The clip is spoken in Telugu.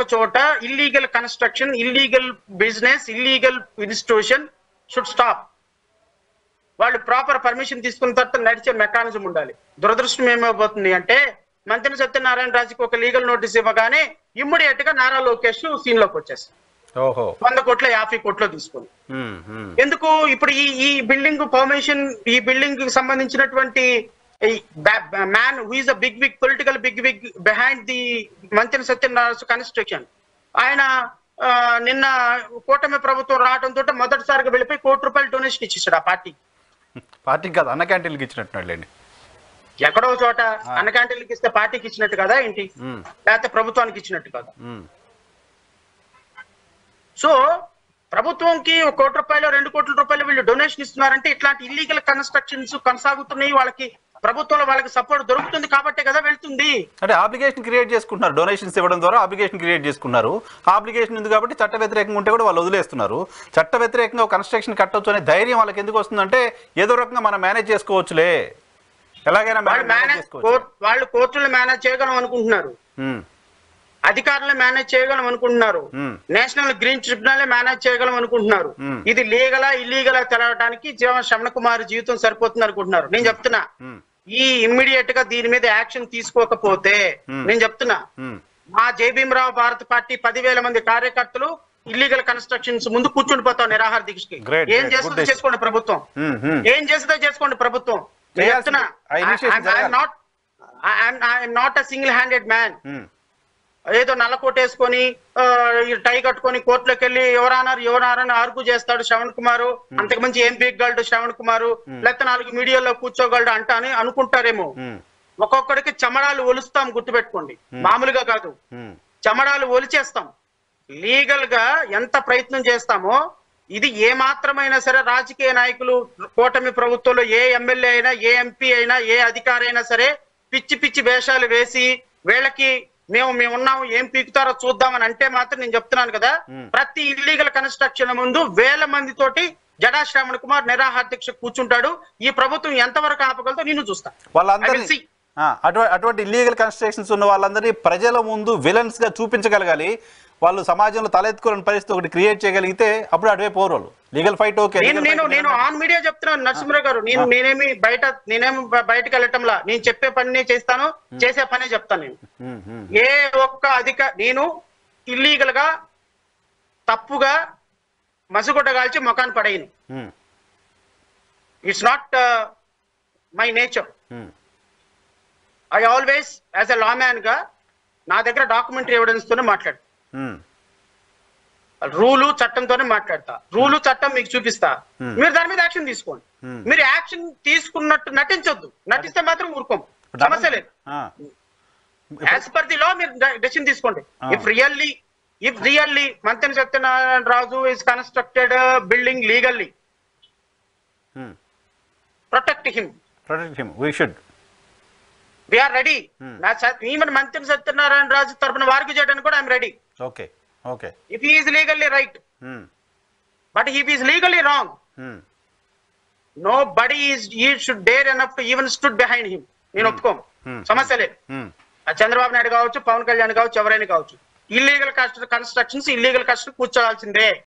చోట illegal construction illegal business illegal institution should stop వాళ్ళు ప్రాపర్ పర్మిషన్ తీసుకున్న తర్వాత నడిచే మెకానిజం ఉండాలి దురదృష్టం ఏమైపోతుంది అంటే మంత్రి సత్యనారాయణ రాజుకి ఒక లీగల్ నోటీస్ ఇవ్వగానే ఇమ్మీడియట్ గా నారా లోకేష్ సీన్ లోకి వచ్చేస్తారు ఓహో వంద కోట్ల యాభై కోట్లు తీసుకొని ఉమ్, ఉమ్. ఎందుకు ఇప్పుడు ఈ ఈ బిల్డింగ్ పర్మిషన్ ఈ బిల్డింగ్ కి సంబంధించినటువంటి man who is a big big political big big behind the మంత్రి సత్యనారాయణ కన్స్ట్రక్షన్ ఆయన ఆ, నిన్న కూటమి ప్రభుత్వం రావడంతో మొదటిసారిగా వెళ్ళిపోయి కోటి రూపాయలు డొనేషన్ ఇచ్చేసాడు ఆ పార్టీ పార్టీకి కాదు అన్న క్యాంటీన్కి ఇచ్చినట్టున్నాడులేండి ఎక్కడో చోట అన్న క్యాంటీన్లకి ఇస్తే పార్టీకి ఇచ్చినట్టు కదా ఏంటి ఉమ్, లేకపోతే ప్రభుత్వానికి ఇచ్చినట్టు కదా ఉమ్. సో ప్రభుత్వంకి ఒక కోటి రూపాయలు రెండు కోట్ల రూపాయలు వీళ్ళు డొనేషన్ ఇస్తున్నారంటే ఇట్లాంటి ఇల్లీగల్ కన్స్ట్రక్షన్స్ కొనసాగుతున్నాయి వాళ్ళకి ప్రభుత్వంలో వాళ్ళకి సపోర్ట్ దొరుకుతుంది కాబట్టే కదా వెళ్తుంది అంటే అప్లికేషన్ క్రియేట్ చేసుకుంటున్నారు డొనేషన్స్ ఇవ్వడం ద్వారా అప్లికేషన్ క్రియేట్ చేసుకున్నారు అప్లికేషన్ ఉంది కాబట్టి చట్ట వ్యతిరేకంగా ఉంటే కూడా వాళ్ళు వదిలేస్తున్నారు చట్ట వ్యతిరేకంగా కన్స్ట్రక్షన్ కట్టొచ్చు అనే ధైర్యం వాళ్ళకి ఎందుకు వస్తుందంటే ఏదో రకంగా మనం మేనేజ్ చేసుకోవచ్చులే ఎలాగైనా వాళ్ళు మేనేజ్ మేనేజ్ చేసుకోవచ్చు వాళ్ళు కోర్టులు మేనేజ్ చేయగలం అనుకుంటున్నారు ఉమ్, అధికారులు మేనేజ్ చేయగలం అనుకుంటున్నారు ఉమ్, నేషనల్ గ్రీన్ ట్రిబ్యునల్ మేనేజ్ చేయగలం అనుకుంటున్నారు Hmm. ఇది లీగలా ఇల్లీగలా తెలవడానికి జీవ శ్రవణ కుమార్ జీవితం సరిపోతుంది అనుకుంటున్నారు నేను చెప్తున్నా ఉమ్, ఈ ఇమ్మీడియట్ గా దీని మీద యాక్షన్ తీసుకోకపోతే Hmm. నేను చెప్తున్నా ఉమ్. మా జయభీమరావు భారత పార్టీ పదివేల మంది కార్యకర్తలు ఇల్లీగల్ కన్స్ట్రక్షన్స్ ముందు కూర్చుండిపోతాం నిరాహార దీక్షకి Great, ఏం great. చేస్తుందో Good decision. చేసుకోండి ప్రభుత్వం ఉమ్, ఉమ్. ఏం చేస్తుందో చేసుకోండి ప్రభుత్వం నేను చేయాల్సింది. చెప్తున్నా ఆ initiation జరగాలి. Not I'm not a single handed man um, ఏదో నల్ల కోటేసుకొని ఆ, ఈ టై కట్టుకొని కోర్టులోకి వెళ్ళి ఎవరన్నారు ఎవరన్నారని ఆర్గు చేస్తాడు శ్రవణ్ కుమారు అంతకు మంచి ఏం పీకగలడు శ్రవణ్ కుమారు లేకపోతే నాలుగు మీడియాలో కూర్చోగలడు అంట అని అనుకుంటారేమో ఉమ్, ఒక్కొక్కడికి చమడాలు ఒలుస్తాం గుర్తుపెట్టుకోండి మామూలుగా కాదు ఉమ్. చమడాలు ఒలిచేస్తాం లీగల్ గా ఎంత ప్రయత్నం చేస్తామో ఇది ఏ మాత్రమైనా సరే రాజకీయ నాయకులు కూటమి ప్రభుత్వంలో ఏ ఎమ్మెల్యే అయినా ఏ ఎంపీ అయినా ఏ అధికారి అయినా సరే పిచ్చి పిచ్చి వేషాలు వేసి వీళ్ళకి మేము మేము ఉన్నాము ఏం పీకుతారో చూద్దామని అంటే మాత్రం నేను చెప్తున్నాను కదా Hmm. ప్రతి ఇల్లీగల్ కన్స్ట్రక్షన్ ముందు వేల మంది తోటి జడా శ్రావణ్ కుమార్ నిరాహార దీక్ష కూర్చుంటాడు ఈ ప్రభుత్వం ఎంతవరకు ఆపగలదో నేను చూస్తా I వాళ్ళందరినీ will see. ఆ, అటువంటి అటువంటి ఇల్లీగల్ కన్స్ట్రక్షన్స్ ఉన్న వాళ్ళందరినీ ప్రజల ముందు విలన్స్ గా చూపించగలగాలి వాళ్ళు సమాజంలో తలెత్తుకోలేని పరిస్థితి ఒకటి క్రియేట్ చేయగలిగితే అప్పుడు అటువైపు పోరు వాళ్ళు లీగల్ ఫైట్ ఓకే నేను legal నేను fight నేను ఆన్ మీడియా చెప్తున్నాను నరసింహరావు గారు నేను నేనేమి బయట నేనేమి బ- బయటకు వెళ్ళటంలా నేను చెప్పే పని చేస్తాను చేసే పనే చెప్తాను నేను ఉమ్, ఉమ్, ఏ ఒక్క అధిక నేను ఇల్లీగల్ గా తప్పుగా మసుగుడ్డ కాల్చి ముఖాన్ని పడేయను um, it's not my nature um, I always as a law man గా నా దగ్గర డాక్యుమెంటరీ ఎవిడెన్స్ తోనే మాట్లాడు ఉమ్. రూలు చట్టంతోనే మాట్లాడతా రూలు చట్టం మీకు చూపిస్తా Hmm. మీరు దాని మీద యాక్షన్ తీసుకోండి Hmm. మీరు యాక్షన్ తీసుకున్నట్టు నటించొద్దు నటిస్తే మాత్రం ఊరుకోం సమస్య లేదు ఆ, యాజ్ పర్ ది లా మీరు డెసిషన్ తీసుకోండి Ah. If really if really Mantena Satyanarayana Raju is constructed building legally um. Protect him protect him we should we're ready Hmm. నా ఈవెన్ మంతెన సత్యనారాయణ రాజు తరపున వారికి చేయడానికి కూడా I'm ready okay okay if is legally right um, but if is legally wrong um, nobody is ఈ should dare enough to even stood behind him నేను ఒప్పుకోము Hmm. సమస్య లేదు ఉమ్. ఆ చంద్రబాబు నాయుడు కావచ్చు పవన్ కళ్యాణ్ కావచ్చు ఎవరైనా కావచ్చు ఇల్లీగల్ కన్స్ట్రక్షన్స్ ఇల్లీగల్ కన్స్ట్రక్షన్ కూర్చోవాల్సిందే